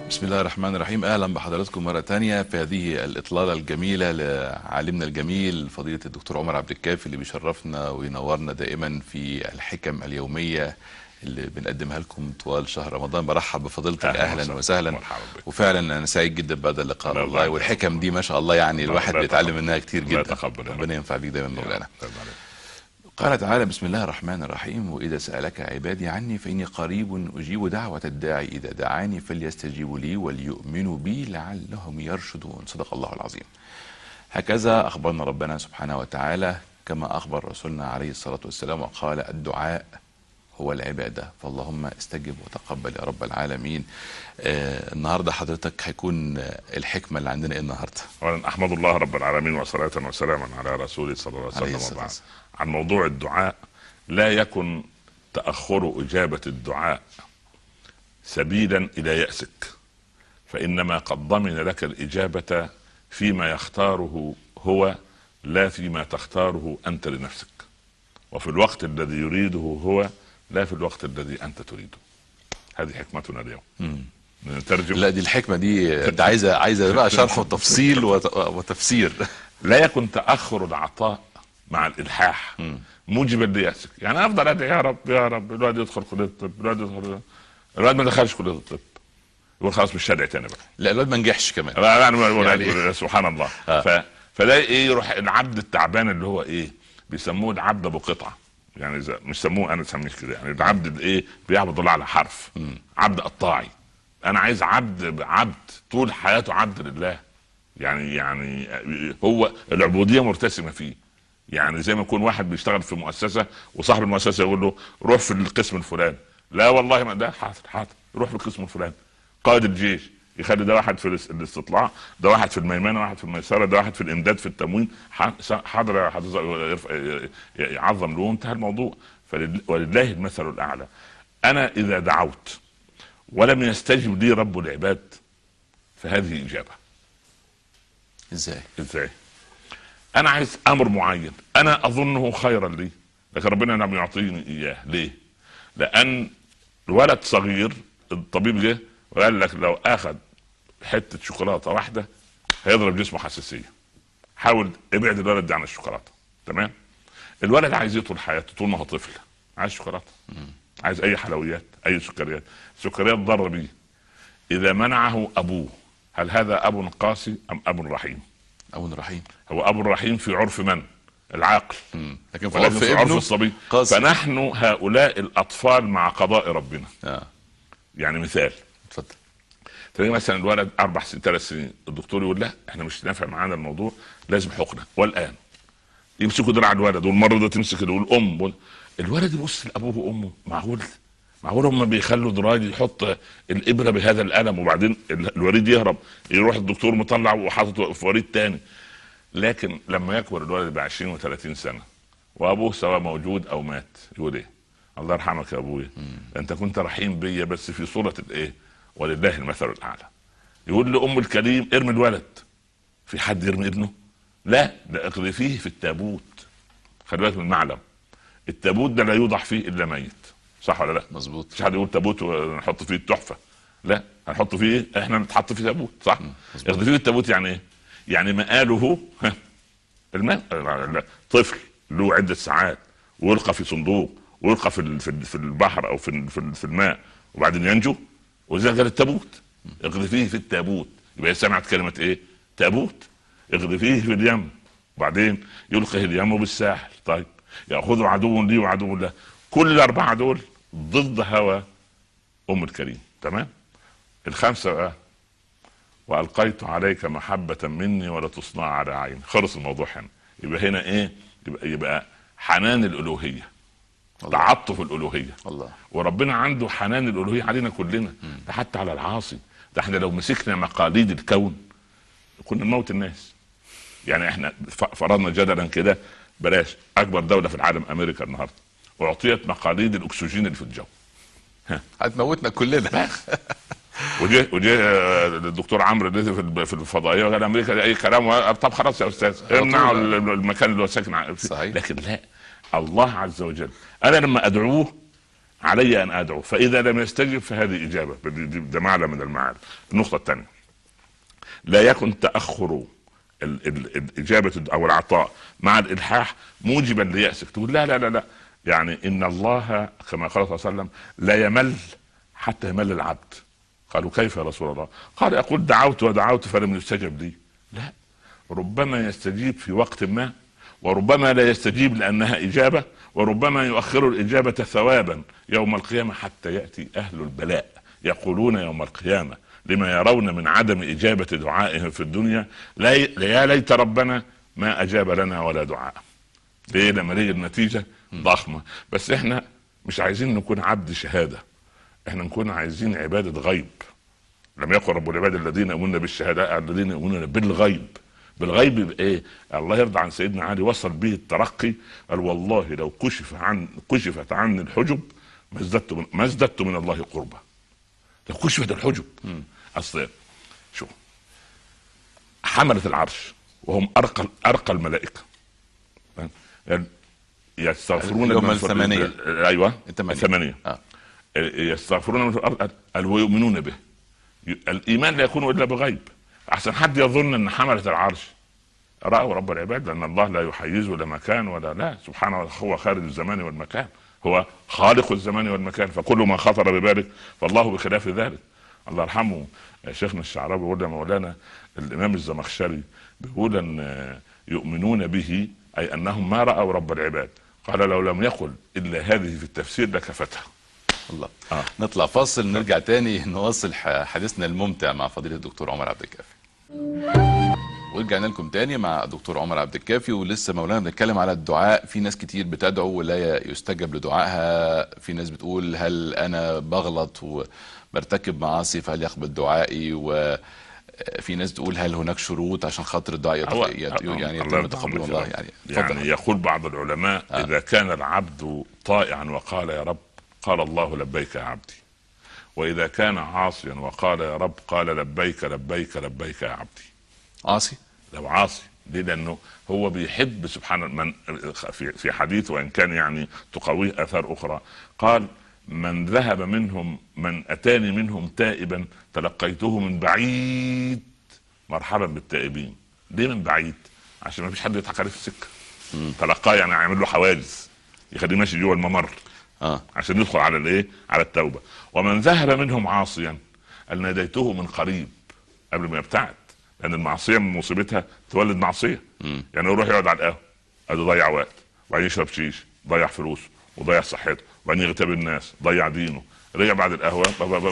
بسم الله الرحمن الرحيم اهلا بحضراتكم مره تانية في هذه الاطلاله الجميله لعالمنا الجميل فضيله الدكتور عمر عبد الكافي اللي بيشرفنا وينورنا دائما في الحكم اليوميه اللي بنقدمها لكم طوال شهر رمضان برحب بفضيلتك أهلاً اهلا وسهلاً. وسهلا مرحبا بك. وفعلا انا سعيد جدا بهذا اللقاء الله والله يبارك والحكم دي ما شاء الله يعني الله الواحد لا بيتعلم يتقبل. منها كتير الله جدا يتقبل يا رب. ربنا ينفع بيك دايما مولانا طيب عليك. قال تعالى بسم الله الرحمن الرحيم وإذا سألك عبادي عني فإني قريب أجيب دعوة الداعي إذا دعاني فليستجيبوا لي وليؤمنوا بي لعلهم يرشدون صدق الله العظيم هكذا أخبرنا ربنا سبحانه وتعالى كما أخبر رسولنا عليه الصلاة والسلام وقال الدعاء هو العبادة فاللهم استجب وتقبل يا رب العالمين آه النهاردة حضرتك هيكون آه، الحكمة اللي عندنا إيه النهاردة اولا احمد الله رب العالمين وصلاه وسلاما على رسوله صلى الله عليه عليه الصلاة وسلم وبعد والسلام. عن موضوع الدعاء لا يكن تاخر اجابه الدعاء سبيلا الى ياسك فانما قد ضمن لك الاجابه فيما يختاره هو لا فيما تختاره انت لنفسك وفي الوقت الذي يريده هو لا في الوقت الذي انت تريده هذه حكمتنا اليوم نترجم لا دي الحكمة دي آه، ده عايزة عايزة بقى شرح وتفصيل وت- وتفسير لا يكن تاخر العطاء مع الالحاح موجبا لياسك يعني افضل ادعي يا رب يا رب الواد يدخل كليه الطب الواد يدخل الواد ما دخلش كليه الطب يقول خلاص مش هدعي تاني بقى لا الواد ما نجحش كمان لا لا أنا يعني- يعني سبحان الله آه. ف... فده ايه يروح العبد التعبان اللي هو ايه بيسموه العبد ابو قطعه يعني إذا مش سموه انا سميه كده يعني العبد الايه بيعبد الله على حرف عبد قطاعي انا عايز عبد عبد طول حياته عبد لله يعني يعني هو العبوديه مرتسمه فيه يعني زي ما يكون واحد بيشتغل في مؤسسه وصاحب المؤسسه يقول له روح في القسم الفلاني لا والله ما ده حاضر حاضر روح في القسم الفلاني قائد الجيش يخلي ده واحد في الاس- الاستطلاع ده واحد في الميمنه واحد في الميسره ده واحد في الامداد في التموين ح- حاضر يا حضرتك يرفع- يعظم له وانتهى الموضوع فلل- ولله المثل الاعلى انا اذا دعوت ولم يستجب لي رب العباد فهذه اجابه ازاي ازاي؟ انا عايز امر معين انا اظنه خيرا لي لكن ربنا لم يعطيني اياه ليه؟ لان ولد صغير الطبيب جه وقال لك لو اخذ حته شوكولاته واحده هيضرب جسمه حساسيه حاول ابعد الولد ده عن الشوكولاته تمام؟ الولد عايز ايه طول حياته طول ما هو طفل عايز شوكولاته عايز اي حلويات اي سكريات سكريات ضر بيه اذا منعه ابوه هل هذا اب قاسي ام اب رحيم؟ ابو رحيم هو ابو الرحيم في عرف من؟ العاقل لكن في ولكن عرف في عرف ابنه الصبي قاسي فنحن هؤلاء الاطفال مع قضاء ربنا اه يعني مثال اتفضل تلاقي مثلا الولد اربع سنين ثلاث سنين الدكتور يقول لا احنا مش نافع معانا الموضوع لازم حقنه والان يمسكوا دراع الولد والمرضى تمسك ال- والام وال- الولد يبص لابوه وامه معقول معقول هم بيخلوا دراج يحط الابره بهذا الالم وبعدين ال- الوريد يهرب يروح الدكتور مطلع وحاطط في وريد تاني لكن لما يكبر الولد ب 20 و30 سنه وابوه سواء موجود او مات يقول ايه؟ الله يرحمك يا ابويا انت كنت رحيم بيا بس في صوره الايه؟ ولله المثل الاعلى يقول لام الكريم ارمي الولد في حد يرمي ابنه؟ لا ده اقذفيه في التابوت خلي بالك من المعلم التابوت ده لا يوضع فيه الا ميت صح ولا لا؟ مظبوط مش حد يقول تابوت ونحط فيه التحفه لا هنحط فيه ايه؟ احنا نتحط فيه تابوت صح؟ مظبوط. اقذفيه في التابوت يعني ايه؟ يعني مآله ها، الماء لا، طفل له عده ساعات ويلقى في صندوق ويلقى في ال- في ال- في البحر او في ال- في ال- في الماء وبعدين ينجو وزي قال التابوت اقذفيه في التابوت يبقى هي سمعت كلمه ايه؟ تابوت اقذفيه في اليم وبعدين يلقي اليم بالساحل طيب ياخذه عدو لي وعدو له كل الاربعه دول ضد هوى ام الكريم تمام الخمسه بقى والقيت عليك محبه مني ولا تصنع على عيني خلص الموضوع هنا يبقى هنا ايه يبقى, يبقى حنان الالوهيه الله. تعاطف الالوهيه الله وربنا عنده حنان الالوهيه علينا كلنا ده حتى على العاصي ده احنا لو مسكنا مقاليد الكون كنا نموت الناس يعني احنا ف- فرضنا جدلا كده بلاش اكبر دوله في العالم امريكا النهارده اعطيت مقاليد الاكسجين اللي في الجو هتموتنا كلنا وجه وجه آه، الدكتور عمرو اللي في الب- في الفضائيه وقال امريكا دي اي كلام و- طب خلاص يا استاذ على امنعوا طول. ال- المكان اللي هو ساكن ع- فيه. صحيح. لكن لا الله عز وجل انا لما ادعوه علي ان ادعو فاذا لم يستجب فهذه اجابه ده معنى من المعاني النقطه الثانيه لا يكن تاخر الاجابه او العطاء مع الالحاح موجبا لياسك تقول لا لا لا لا يعني ان الله كما قال صلى الله عليه وسلم لا يمل حتى يمل العبد قالوا كيف يا رسول الله قال اقول دعوت ودعوت فلم يستجب لي لا ربما يستجيب في وقت ما وربما لا يستجيب لانها اجابه وربما يؤخر الاجابه ثوابا يوم القيامه حتى ياتي اهل البلاء يقولون يوم القيامه لما يرون من عدم اجابه دعائهم في الدنيا لا يا ليت ربنا ما اجاب لنا ولا دعاء ليه لما نيجي النتيجه ضخمه بس احنا مش عايزين نكون عبد شهاده احنا نكون عايزين عباده غيب لم يقل رب العباد الذين يؤمنون بالشهداء الذين يؤمنون بالغيب بالغيب بايه؟ الله يرضى عن سيدنا علي وصل به الترقي قال والله لو كشف عن كشفت عني الحجب ما ازددت من ما ازددت من الله قربا لو كشفت الحجب اصل شو حملة العرش وهم ارقى ارقى الملائكه يعني يستغفرون هم الثمانية ايوه الثمانية آه. يستغفرون من الارض ويؤمنون به الايمان لا يكون الا بغيب احسن حد يظن ان حمله العرش راوا رب العباد لان الله لا يحيزه لمكان ولا لا سبحانه هو خارج الزمان والمكان هو خالق الزمان والمكان فكل ما خطر ببالك فالله بخلاف ذلك الله يرحمه شيخنا الشعراوي يقول مولانا الامام الزمخشري بيقول ان يؤمنون به اي انهم ما راوا رب العباد قال لو لم يقل الا هذه في التفسير لكفتها الله آه. نطلع فاصل نرجع تاني نواصل حديثنا الممتع مع فضيله الدكتور عمر عبد الكافي ورجعنا لكم تاني مع دكتور عمر عبد الكافي ولسه مولانا بنتكلم على الدعاء في ناس كتير بتدعو ولا يستجب لدعائها في ناس بتقول هل انا بغلط وبرتكب معاصي فهل يقبل دعائي و في ناس تقول هل هناك شروط عشان خاطر الدعاء يعني يتم تقبل الله يعني يعني يقول بعض العلماء آه. اذا كان العبد طائعا وقال يا رب قال الله لبيك يا عبدي واذا كان عاصيا وقال يا رب قال لبيك لبيك لبيك يا عبدي عاصي لو عاصي ليه لانه هو بيحب سبحان من في في حديث وان كان يعني تقويه اثار اخرى قال من ذهب منهم من اتاني منهم تائبا تلقيته من بعيد مرحبا بالتائبين ليه من بعيد عشان ما فيش حد يضحك عليه في السكه تلقاه يعني يعمل له حواجز يخليه ماشي جوه الممر آه. عشان يدخل على الايه على التوبه ومن ذهب منهم عاصيا قال ناديته من قريب قبل ما يبتعد لان المعصيه من مصيبتها تولد معصيه م. يعني يروح يقعد على القهوه ادي ضيع وقت وبعدين يشرب شيش ضيع فلوسه وضيع صحته وبعدين يغتاب الناس ضيع دينه رجع بعد القهوه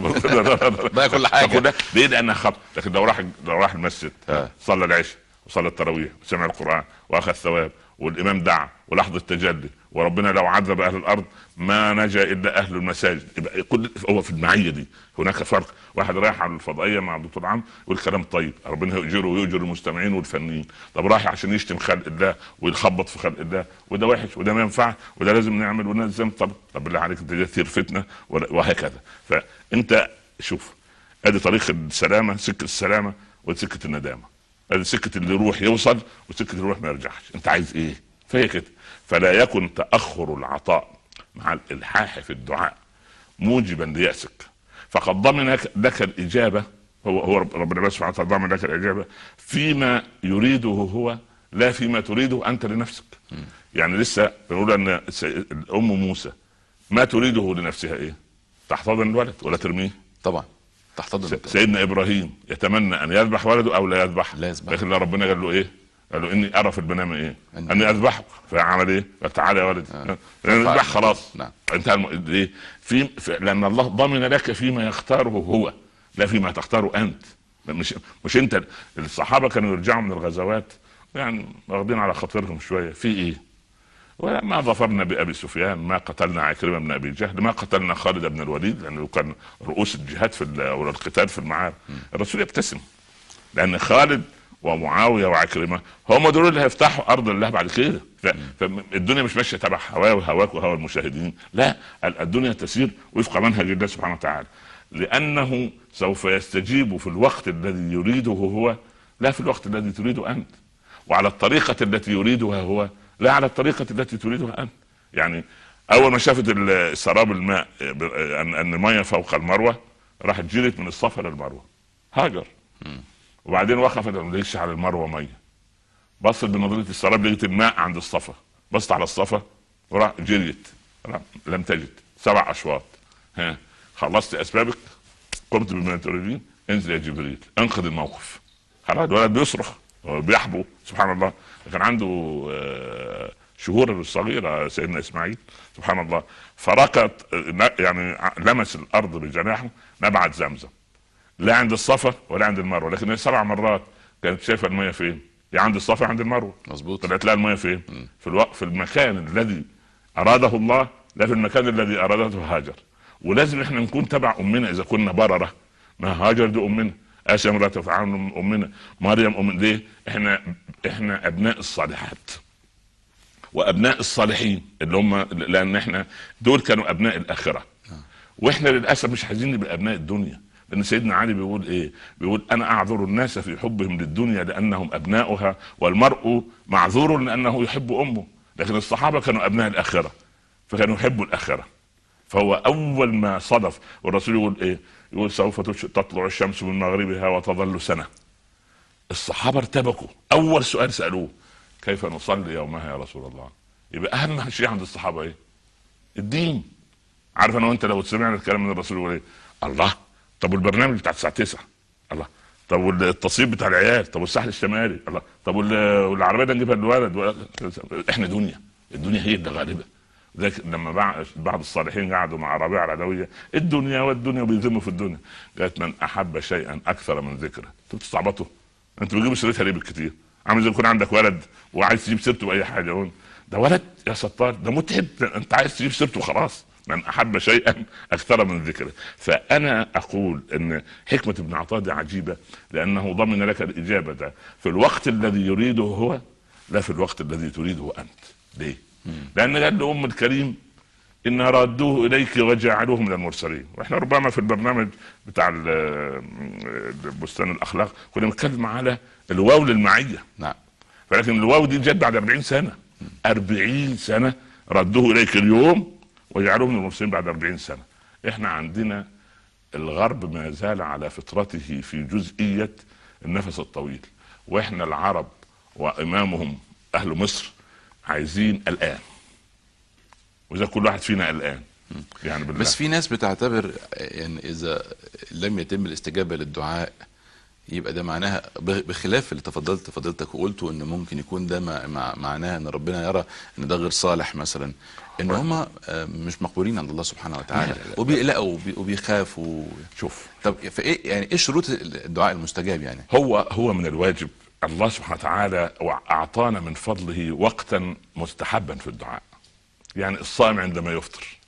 ضيع كل حاجه ليه لانها خطأ لكن لو راح لو راح المسجد آه. صلى العشاء وصلى التراويح وسمع القران واخذ ثواب والامام دعا ولحظه تجلي وربنا لو عذب اهل الارض ما نجا الا اهل المساجد يبقى كل هو في المعيه دي هناك فرق واحد رايح على الفضائيه مع الدكتور عم يقول كلام طيب ربنا يؤجره ويؤجر المستمعين والفنيين طب رايح عشان يشتم خلق الله ويخبط في خلق الله وده وحش وده ما ينفع وده لازم نعمل وده لازم طب طب بالله عليك انت تثير فتنه وهكذا فانت شوف ادي طريق السلامه سكه السلامه وسكه الندامه ادي سكه اللي يروح يوصل وسكه اللي يروح ما يرجعش انت عايز ايه فهي كده فلا يكن تاخر العطاء مع الالحاح في الدعاء موجبا لياسك فقد ضمن لك الاجابه هو هو ربنا سبحانه وتعالى ضمن لك الاجابه فيما يريده هو لا فيما تريده انت لنفسك م. يعني لسه بنقول ان ام موسى ما تريده لنفسها ايه؟ تحتضن الولد ولا ترميه؟ طبعا تحتضن سيدنا ابراهيم يتمنى ان يذبح ولده او لا يذبح لا يذبح لكن ربنا قال له ايه؟ قال له اني ارى في المنام ايه؟ اني اذبحك فعمل ايه؟ قال تعالى يا ولد آه. اذبح خلاص نعم انتهى الم... ليه؟ في... في لان الله ضمن لك فيما يختاره هو لا فيما تختاره انت مش مش انت الصحابه كانوا يرجعوا من الغزوات يعني واخدين على خاطرهم شويه في ايه؟ وما ظفرنا بابي سفيان ما قتلنا عكرمه بن ابي جهل ما قتلنا خالد بن الوليد لانه كان رؤوس الجهاد في او القتال في المعارك الرسول يبتسم لان خالد ومعاويه وعكرمه هم دول اللي هيفتحوا ارض الله بعد كده فالدنيا مش ماشيه تبع هواه وهواك وهوى المشاهدين لا الدنيا تسير وفق منهج الله سبحانه وتعالى لانه سوف يستجيب في الوقت الذي يريده هو لا في الوقت الذي تريده انت وعلى الطريقه التي يريدها هو لا على الطريقه التي تريدها انت يعني اول ما شافت ال- سراب الماء ب- ان ان الميه فوق المروه راحت جرت من الصفا للمروه هاجر وبعدين وقفت ما لقيتش على المروه ميه بصت بنظريه السراب لقيت الماء عند الصفا بصت على الصفا وراح جريت لا، لم تجد سبع اشواط ها خلصت اسبابك قمت بما تريدين انزل يا جبريل انقذ الموقف خلاص الولد بيصرخ بيحبو سبحان الله كان عنده آه، شهور صغيرة سيدنا إسماعيل سبحان الله فركض آه، يعني لمس الأرض بجناحه نبعت زمزم لا عند الصفا ولا عند المروة لكن هي سبع مرات كانت شايفة المية فين يا عند الصفا يا عند المروة مظبوط طلعت لها المية فين في الوقت في المكان الذي أراده الله لا في المكان الذي أرادته هاجر ولازم احنا نكون تبع أمنا إذا كنا بررة ما هاجر دي أمنا آسيا امرأة فرعون أمنا مريم أمنا ليه احنا احنا أبناء الصالحات وابناء الصالحين اللي هم لان احنا دول كانوا ابناء الاخره واحنا للاسف مش عايزين نبقى ابناء الدنيا لان سيدنا علي بيقول ايه بيقول انا اعذر الناس في حبهم للدنيا لانهم ابناؤها والمرء معذور لانه يحب امه لكن الصحابه كانوا ابناء الاخره فكانوا يحبوا الاخره فهو اول ما صدف والرسول يقول ايه يقول سوف تش- تطلع الشمس من مغربها وتظل سنه الصحابه ارتبكوا اول سؤال سالوه كيف نصلي يومها يا رسول الله يبقى اهم شيء عند الصحابه ايه الدين عارف انا وانت لو سمعنا الكلام من الرسول يقول ايه الله طب والبرنامج بتاع الساعه 9 الله طب والتصوير بتاع العيال طب والساحل الشمالي الله طب وال- والعربيه ده نجيبها للولد و- احنا دنيا الدنيا هي اللي غالبه ذاك لما بع- بعض الصالحين قعدوا مع ربيعه العدويه الدنيا والدنيا بيذموا في الدنيا قالت من احب شيئا اكثر من ذكره انتوا بتستعبطوا انتوا بتجيبوا سيرتها ليه بالكتير عامل زي يكون عندك ولد وعايز تجيب سيرته باي حاجه يقول ده ولد يا ستار ده متعب ده انت عايز تجيب سيرته خلاص من احب شيئا اكثر من ذكره فانا اقول ان حكمه ابن عطاء دي عجيبه لانه ضمن لك الاجابه ده في الوقت الذي يريده هو لا في الوقت الذي تريده انت ليه؟ لان قال لام الكريم إن رادوه إليك وجعلوه من المرسلين وإحنا ربما في البرنامج بتاع ال- بستان الأخلاق كنا بنتكلم على الواو للمعية نعم ولكن الواو دي جت بعد 40 سنة 40 سنة ردوه إليك اليوم وجعلوه من المرسلين بعد 40 سنة إحنا عندنا الغرب ما زال على فطرته في جزئية النفس الطويل وإحنا العرب وإمامهم أهل مصر عايزين الآن وإذا كل واحد فينا الآن يعني بالله بس في ناس بتعتبر يعني اذا لم يتم الاستجابه للدعاء يبقى ده معناها ب- بخلاف اللي تفضلت فضلتك وقلته ان ممكن يكون ده مع مع معناه ان ربنا يرى ان ده غير صالح مثلا ان هم مش مقبولين عند الله سبحانه وتعالى لا، لا، لا. وبيقلقوا وبي- وبيخافوا شوف طب فايه يعني ايه شروط الدعاء المستجاب يعني؟ هو هو من الواجب الله سبحانه وتعالى اعطانا من فضله وقتا مستحبا في الدعاء يعني الصائم عندما يفطر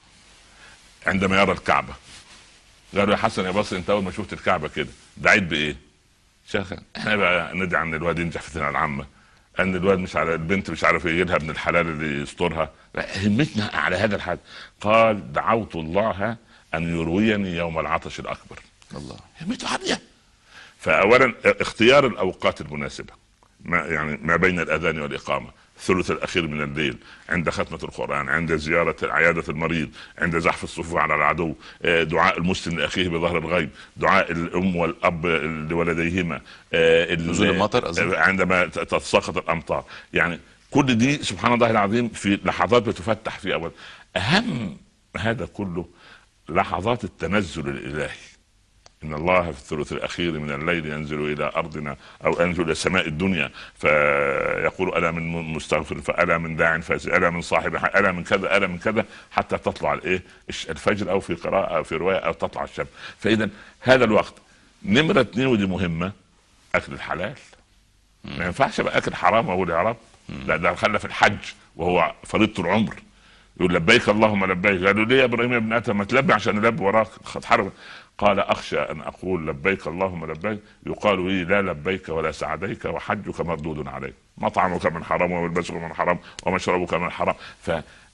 عندما يرى الكعبه قالوا يا حسن يا بصري انت اول ما شفت الكعبه كده دعيت بايه؟ شيخ احنا بقى ندعي ان الواد ينجح في الثانويه العامه ان الواد مش على البنت مش عارف يجي لها ابن الحلال اللي يسترها لا، همتنا على هذا الحد قال دعوت الله ان يرويني يوم العطش الاكبر الله همته عاليه فاولا اختيار الاوقات المناسبه ما يعني ما بين الاذان والاقامه الثلث الاخير من الليل عند ختمه القران عند زياره عياده المريض عند زحف الصفوف على العدو آه، دعاء المسلم لاخيه بظهر الغيب دعاء الام والاب لولديهما آه، ال- نزول المطر أظن. آه، عندما ت- تتساقط الامطار يعني كل دي سبحان الله العظيم في لحظات بتفتح في اول اهم هذا كله لحظات التنزل الالهي ان الله في الثلث الاخير من الليل ينزل الى ارضنا او ينزل الى سماء الدنيا فيقول الا من مستغفر فالا من داع فاز الا من صاحب حق الا من كذا الا من كذا حتى تطلع الايه الش- الفجر او في قراءه او في روايه او تطلع الشمس فاذا هذا الوقت نمره اثنين ودي مهمه اكل الحلال ما ينفعش ابقى اكل حرام واقول يا رب لا ده خلى في الحج وهو فريضه العمر يقول لبيك اللهم لبيك قالوا ليه يا ابراهيم يا ابن ادم ما تلبي عشان نلبي وراك خد حرب قال اخشى ان اقول لبيك اللهم لبيك يقال لي لا لبيك ولا سعديك وحجك مردود عليك مطعمك من حرام وملبسك من حرام ومشربك من حرام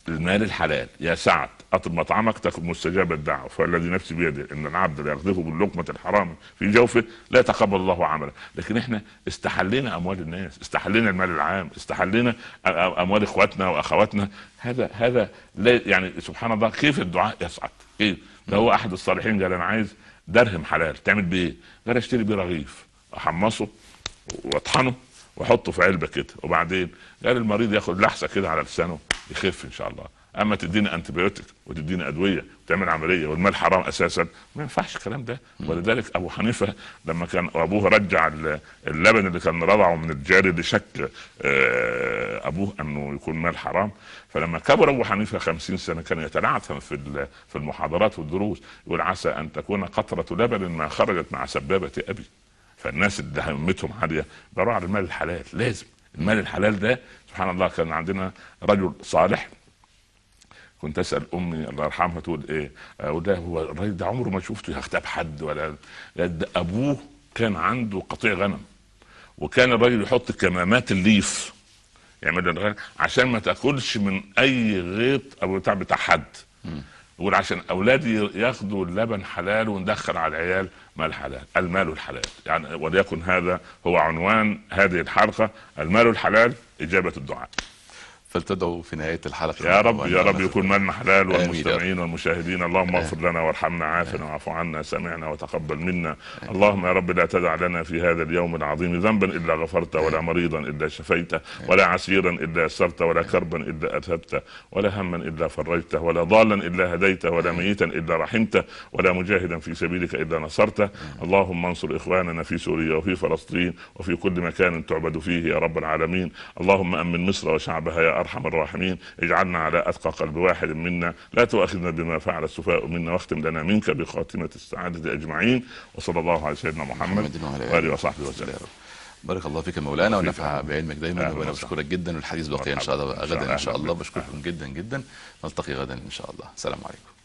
المال الحلال يا سعد اطب مطعمك تكن مستجاب الدعوه فالذي نفسي بيده ان العبد لا يقذفه باللقمه الحرام في جوفه لا يتقبل الله عمله لكن احنا استحلينا اموال الناس استحلينا المال العام استحلينا أ- أ- اموال اخواتنا واخواتنا هذا هذا لا يعني سبحان الله كيف الدعاء يصعد كيف ده هو احد الصالحين قال انا عايز درهم حلال تعمل بيه قال اشتري بيه رغيف احمصه واطحنه واحطه في علبه كده وبعدين قال المريض ياخد لحسه كده على لسانه يخف ان شاء الله اما تديني انتبيوتيك وتديني ادويه وتعمل عمليه والمال حرام اساسا ما ينفعش الكلام ده ولذلك ابو حنيفه لما كان ابوه رجع ال- اللبن اللي كان رضعه من الجاري لشك آه، ابوه انه يكون مال حرام فلما كبر ابو حنيفه خمسين سنه كان يتلعثم في ال- في المحاضرات والدروس يقول عسى ان تكون قطره لبن ما خرجت مع سبابه ابي فالناس اللي همتهم عاليه دوروا على المال الحلال لازم المال الحلال ده سبحان الله كان عندنا رجل صالح كنت اسال امي الله يرحمها تقول ايه؟ اقول لها هو الراجل ده عمره ما شفته يغتاب حد ولا ده ابوه كان عنده قطيع غنم وكان الراجل يحط كمامات الليف يعمل الغنم عشان ما تاكلش من اي غيط او بتاع بتاع حد يقول عشان اولادي ياخدوا اللبن حلال وندخل على العيال مال حلال المال الحلال يعني وليكن هذا هو عنوان هذه الحلقه المال الحلال اجابه الدعاء فلتدعوا في نهايه الحلقه يا رب وأن يا رب الله يكون مالنا حلال آمين يا رب. والمستمعين والمشاهدين اللهم اغفر لنا وارحمنا عافنا واعف عنا سمعنا وتقبل منا اللهم يا رب لا تدع لنا في هذا اليوم العظيم ذنبا الا غفرته ولا مريضا الا شفيته ولا عسيرا الا يسرته ولا كربا الا اذهبته ولا هما الا فرجته ولا ضالا الا هديته ولا ميتا الا رحمته ولا مجاهدا في سبيلك الا نصرته اللهم انصر اخواننا في سوريا وفي فلسطين وفي كل مكان تعبد فيه يا رب العالمين اللهم امن مصر وشعبها يا ارحم الراحمين اجعلنا على اتقى قلب واحد منا لا تؤاخذنا بما فعل السفهاء منا واختم لنا منك بخاتمه السعاده اجمعين وصلى الله على سيدنا محمد محمد وعلى آله واله وصحبه وسلم بارك الله فيك يا مولانا ونفع بعلمك دايما أهلا وانا وسهلا. بشكرك جدا والحديث بقي ان شاء الله مرحبا. غدا ان شاء أهلا الله بك. بشكركم جدا جدا نلتقي غدا ان شاء الله السلام عليكم